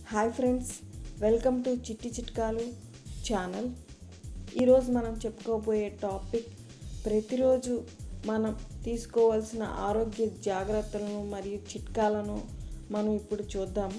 hi friends welcome to చిట్టి చిట్కాలు channel ఈరోజు మనం చెప్పుకోబోయే టాపిక్ ప్రతిరోజు మనం తీసుకోవాల్సిన ఆరోగ్య జాగ్రత్తలను మరియు చిట్కాలను మనం ఇప్పుడు చూద్దాం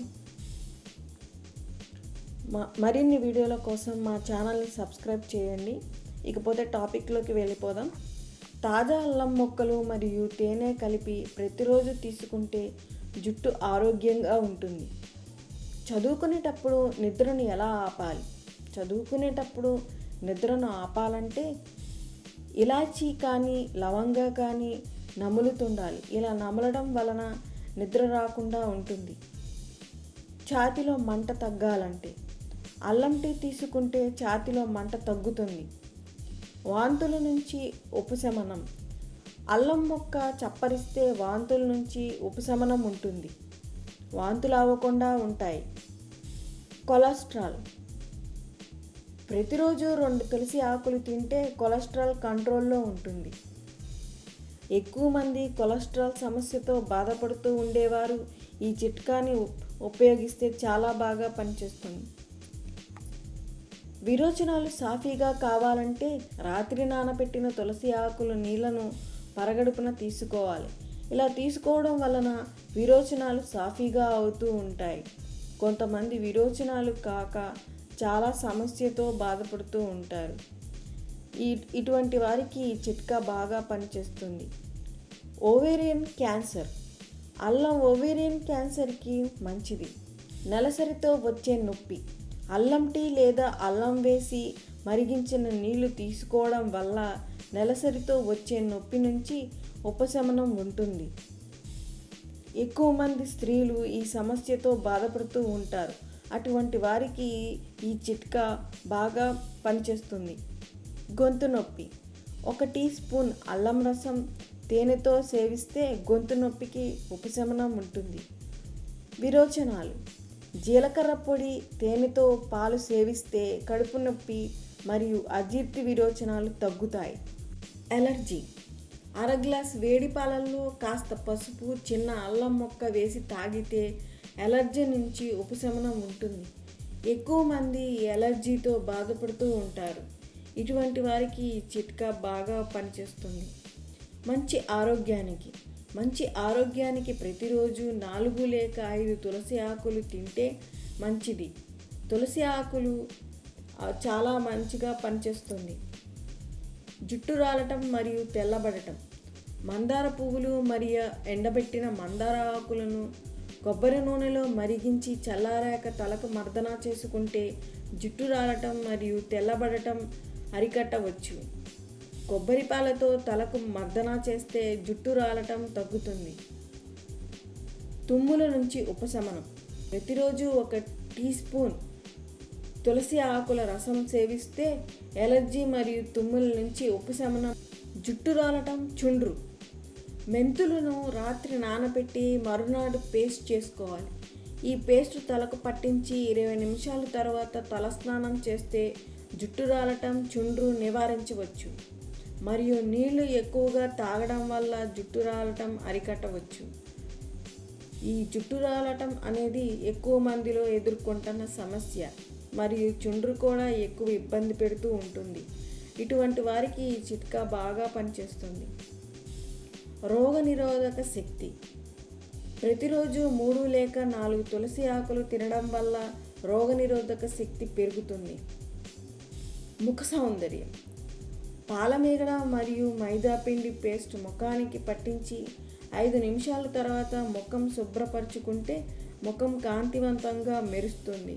మా మరిన్ని వీడియోల కోసం మా ఛానల్ని సబ్స్క్రైబ్ చేయండి ఇకపోతే టాపిక్లోకి వెళ్ళిపోదాం తాజా అల్లం మొక్కలు మరియు తేనె కలిపి ప్రతిరోజు తీసుకుంటే జుట్టు ఆరోగ్యంగా ఉంటుంది చదువుకునేటప్పుడు నిద్రను ఎలా ఆపాలి చదువుకునేటప్పుడు నిద్రను ఆపాలంటే ఇలాచీ కానీ లవంగా కానీ నములుతుండాలి ఇలా నమలడం వలన నిద్ర రాకుండా ఉంటుంది ఛాతిలో మంట తగ్గాలంటే అల్లం టీ తీసుకుంటే ఛాతిలో మంట తగ్గుతుంది వాంతుల నుంచి ఉపశమనం అల్లం మొక్క చప్పరిస్తే వాంతుల నుంచి ఉపశమనం ఉంటుంది వాంతులు అవ్వకుండా ఉంటాయి కొలెస్ట్రాల్ ప్రతిరోజు రెండు తులసి ఆకులు తింటే కొలెస్ట్రాల్ కంట్రోల్లో ఉంటుంది ఎక్కువ మంది కొలెస్ట్రాల్ సమస్యతో బాధపడుతూ ఉండేవారు ఈ చిట్కాని ఉపయోగిస్తే చాలా బాగా పనిచేస్తుంది విరోచనాలు సాఫీగా కావాలంటే రాత్రి నానబెట్టిన తులసి ఆకుల నీళ్లను పరగడుపున తీసుకోవాలి ఇలా తీసుకోవడం వలన విరోచనాలు సాఫీగా అవుతూ ఉంటాయి కొంతమంది విరోచనాలు కాక చాలా సమస్యతో బాధపడుతూ ఉంటారు ఈ ఇటువంటి వారికి ఈ చిట్కా బాగా పనిచేస్తుంది ఓవేరియన్ క్యాన్సర్ అల్లం ఓవేరియన్ క్యాన్సర్కి మంచిది నెలసరితో వచ్చే నొప్పి అల్లం టీ లేదా అల్లం వేసి మరిగించిన నీళ్లు తీసుకోవడం వల్ల నెలసరితో వచ్చే నొప్పి నుంచి ఉపశమనం ఉంటుంది ఎక్కువ మంది స్త్రీలు ఈ సమస్యతో బాధపడుతూ ఉంటారు అటువంటి వారికి ఈ చిట్కా బాగా పనిచేస్తుంది గొంతు నొప్పి ఒక టీ స్పూన్ అల్లం రసం తేనెతో సేవిస్తే గొంతు నొప్పికి ఉపశమనం ఉంటుంది విరోచనాలు జీలకర్ర పొడి తేనెతో పాలు సేవిస్తే కడుపు నొప్పి మరియు అజీర్తి విరోచనాలు తగ్గుతాయి ఎలర్జీ అర గ్లాస్ వేడి పాలల్లో కాస్త పసుపు చిన్న అల్లం మొక్క వేసి తాగితే ఎలర్జీ నుంచి ఉపశమనం ఉంటుంది ఎక్కువ మంది ఎలర్జీతో బాధపడుతూ ఉంటారు ఇటువంటి వారికి ఈ చిట్కా బాగా పనిచేస్తుంది మంచి ఆరోగ్యానికి మంచి ఆరోగ్యానికి ప్రతిరోజు నాలుగు లేక ఐదు తులసి ఆకులు తింటే మంచిది తులసి ఆకులు చాలా మంచిగా పనిచేస్తుంది జుట్టు రాలటం మరియు తెల్లబడటం మందార పువ్వులు మరియు ఎండబెట్టిన మందార ఆకులను కొబ్బరి నూనెలో మరిగించి చల్లారాక తలకు మర్దన చేసుకుంటే జుట్టు రాలటం మరియు తెల్లబడటం అరికట్టవచ్చు కొబ్బరి పాలతో తలకు మర్దన చేస్తే జుట్టు రాలటం తగ్గుతుంది తుమ్ముల నుంచి ఉపశమనం ప్రతిరోజు ఒక టీ స్పూన్ తులసి ఆకుల రసం సేవిస్తే ఎలర్జీ మరియు తుమ్ముల నుంచి ఉపశమనం జుట్టు రాలటం చుండ్రు మెంతులను రాత్రి నానబెట్టి మరునాడు పేస్ట్ చేసుకోవాలి ఈ పేస్ట్ తలకు పట్టించి ఇరవై నిమిషాల తర్వాత తలస్నానం చేస్తే జుట్టు రాలటం చుండ్రు నివారించవచ్చు మరియు నీళ్లు ఎక్కువగా తాగడం వల్ల జుట్టు రాలటం అరికట్టవచ్చు ఈ జుట్టు రాలటం అనేది ఎక్కువ మందిలో ఎదుర్కొంటున్న సమస్య మరియు చుండ్రు కూడా ఎక్కువ ఇబ్బంది పెడుతూ ఉంటుంది ఇటువంటి వారికి ఈ చిట్కా బాగా పనిచేస్తుంది రోగనిరోధక శక్తి ప్రతిరోజు మూడు లేక నాలుగు తులసి ఆకులు తినడం వల్ల రోగనిరోధక శక్తి పెరుగుతుంది ముఖ సౌందర్యం పాలమీగడ మరియు మైదా పిండి పేస్ట్ ముఖానికి పట్టించి ఐదు నిమిషాల తర్వాత ముఖం శుభ్రపరచుకుంటే ముఖం కాంతివంతంగా మెరుస్తుంది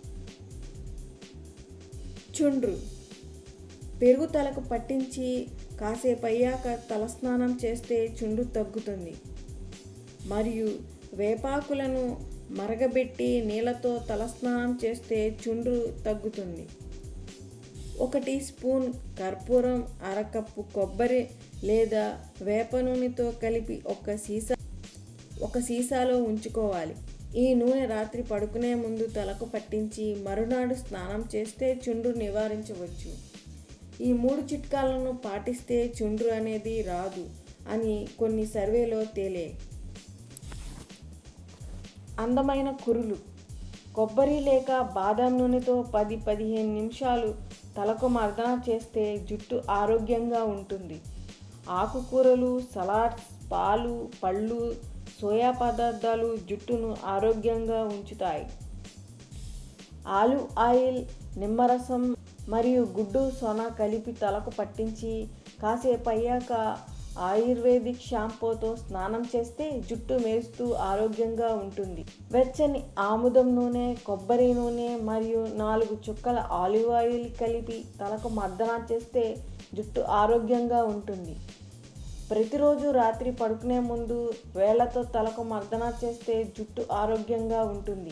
చుండ్రు పెరుగు తలకు పట్టించి కాసేపు అయ్యాక తలస్నానం చేస్తే చుండ్రు తగ్గుతుంది మరియు వేపాకులను మరగబెట్టి నీళ్ళతో తలస్నానం చేస్తే చుండ్రు తగ్గుతుంది ఒక టీ స్పూన్ కర్పూరం అరకప్పు కొబ్బరి లేదా వేప నూనెతో కలిపి ఒక సీసా ఒక సీసాలో ఉంచుకోవాలి ఈ నూనె రాత్రి పడుకునే ముందు తలకు పట్టించి మరునాడు స్నానం చేస్తే చుండ్రు నివారించవచ్చు ఈ మూడు చిట్కాలను పాటిస్తే చుండ్రు అనేది రాదు అని కొన్ని సర్వేలో తేలే అందమైన కురులు కొబ్బరి లేక బాదం నూనెతో పది పదిహేను నిమిషాలు తలకు మర్దన చేస్తే జుట్టు ఆరోగ్యంగా ఉంటుంది ఆకుకూరలు సలాడ్స్ పాలు పళ్ళు సోయా పదార్థాలు జుట్టును ఆరోగ్యంగా ఉంచుతాయి ఆలివ్ ఆయిల్ నిమ్మరసం మరియు గుడ్డు సొన కలిపి తలకు పట్టించి కాసేపు అయ్యాక ఆయుర్వేదిక్ షాంపూతో స్నానం చేస్తే జుట్టు మెరుస్తూ ఆరోగ్యంగా ఉంటుంది వెచ్చని ఆముదం నూనె కొబ్బరి నూనె మరియు నాలుగు చుక్కల ఆలివ్ ఆయిల్ కలిపి తలకు మర్దన చేస్తే జుట్టు ఆరోగ్యంగా ఉంటుంది ప్రతిరోజు రాత్రి పడుకునే ముందు వేళ్లతో తలకు మర్దన చేస్తే జుట్టు ఆరోగ్యంగా ఉంటుంది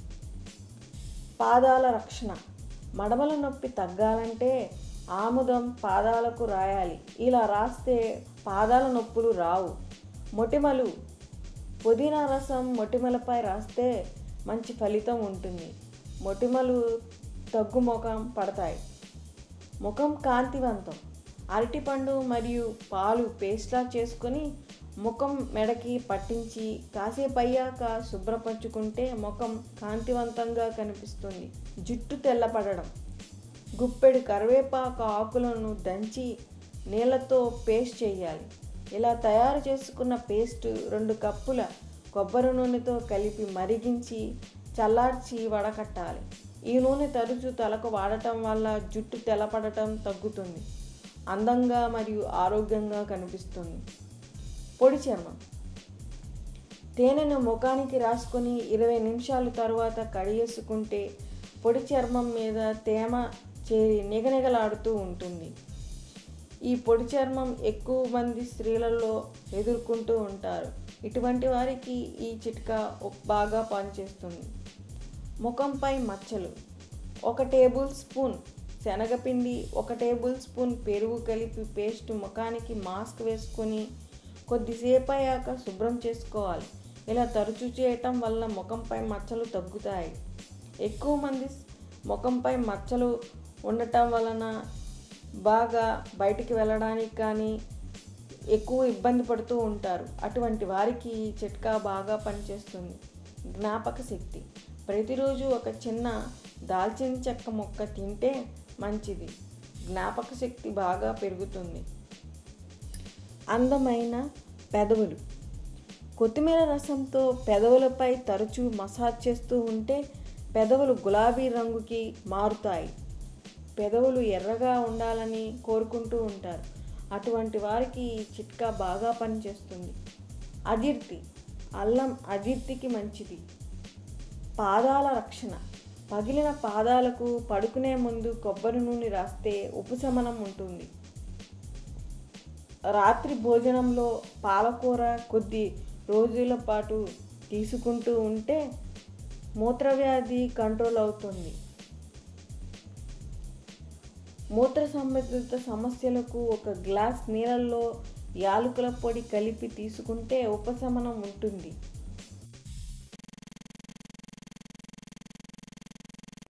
పాదాల రక్షణ మడమల నొప్పి తగ్గాలంటే ఆముదం పాదాలకు రాయాలి ఇలా రాస్తే పాదాల నొప్పులు రావు మొటిమలు పుదీనా రసం మొటిమలపై రాస్తే మంచి ఫలితం ఉంటుంది మొటిమలు తగ్గుముఖం పడతాయి ముఖం కాంతివంతం అరటిపండు మరియు పాలు పేస్ట్లా చేసుకొని ముఖం మెడకి పట్టించి కాసేపు అయ్యాక శుభ్రపరచుకుంటే ముఖం కాంతివంతంగా కనిపిస్తుంది జుట్టు తెల్లపడడం గుప్పెడు కరివేపాకు ఆకులను దంచి నీళ్ళతో పేస్ట్ చేయాలి ఇలా తయారు చేసుకున్న పేస్ట్ రెండు కప్పుల కొబ్బరి నూనెతో కలిపి మరిగించి చల్లార్చి వడకట్టాలి ఈ నూనె తరచూ తలకు వాడటం వల్ల జుట్టు తెల్లపడటం తగ్గుతుంది అందంగా మరియు ఆరోగ్యంగా కనిపిస్తుంది పొడి చర్మం తేనెను ముఖానికి రాసుకొని ఇరవై నిమిషాల తర్వాత కడిగేసుకుంటే పొడి చర్మం మీద తేమ చేరి నిగనిగలాడుతూ ఉంటుంది ఈ పొడి చర్మం ఎక్కువ మంది స్త్రీలలో ఎదుర్కొంటూ ఉంటారు ఇటువంటి వారికి ఈ చిట్కా బాగా పనిచేస్తుంది ముఖంపై మచ్చలు ఒక టేబుల్ స్పూన్ శనగపిండి ఒక టేబుల్ స్పూన్ పెరుగు కలిపి పేస్ట్ ముఖానికి మాస్క్ వేసుకొని కొద్దిసేపు అయ్యాక శుభ్రం చేసుకోవాలి ఇలా తరచూ చేయటం వల్ల ముఖంపై మచ్చలు తగ్గుతాయి ఎక్కువ మంది ముఖంపై మచ్చలు ఉండటం వలన బాగా బయటికి వెళ్ళడానికి కానీ ఎక్కువ ఇబ్బంది పడుతూ ఉంటారు అటువంటి వారికి ఈ చిట్కా బాగా పనిచేస్తుంది జ్ఞాపక శక్తి ప్రతిరోజు ఒక చిన్న దాల్చిన చెక్క మొక్క తింటే మంచిది జ్ఞాపక శక్తి బాగా పెరుగుతుంది అందమైన పెదవులు కొత్తిమీర రసంతో పెదవులపై తరచూ మసాజ్ చేస్తూ ఉంటే పెదవులు గులాబీ రంగుకి మారుతాయి పెదవులు ఎర్రగా ఉండాలని కోరుకుంటూ ఉంటారు అటువంటి వారికి ఈ చిట్కా బాగా పనిచేస్తుంది అజీర్తి అల్లం అజీర్తికి మంచిది పాదాల రక్షణ పగిలిన పాదాలకు పడుకునే ముందు కొబ్బరి నూనె రాస్తే ఉపశమనం ఉంటుంది రాత్రి భోజనంలో పాలకూర కొద్ది రోజుల పాటు తీసుకుంటూ ఉంటే మూత్రవ్యాధి కంట్రోల్ అవుతుంది మూత్ర సంబంధిత సమస్యలకు ఒక గ్లాస్ నీళ్ళల్లో యాలకుల పొడి కలిపి తీసుకుంటే ఉపశమనం ఉంటుంది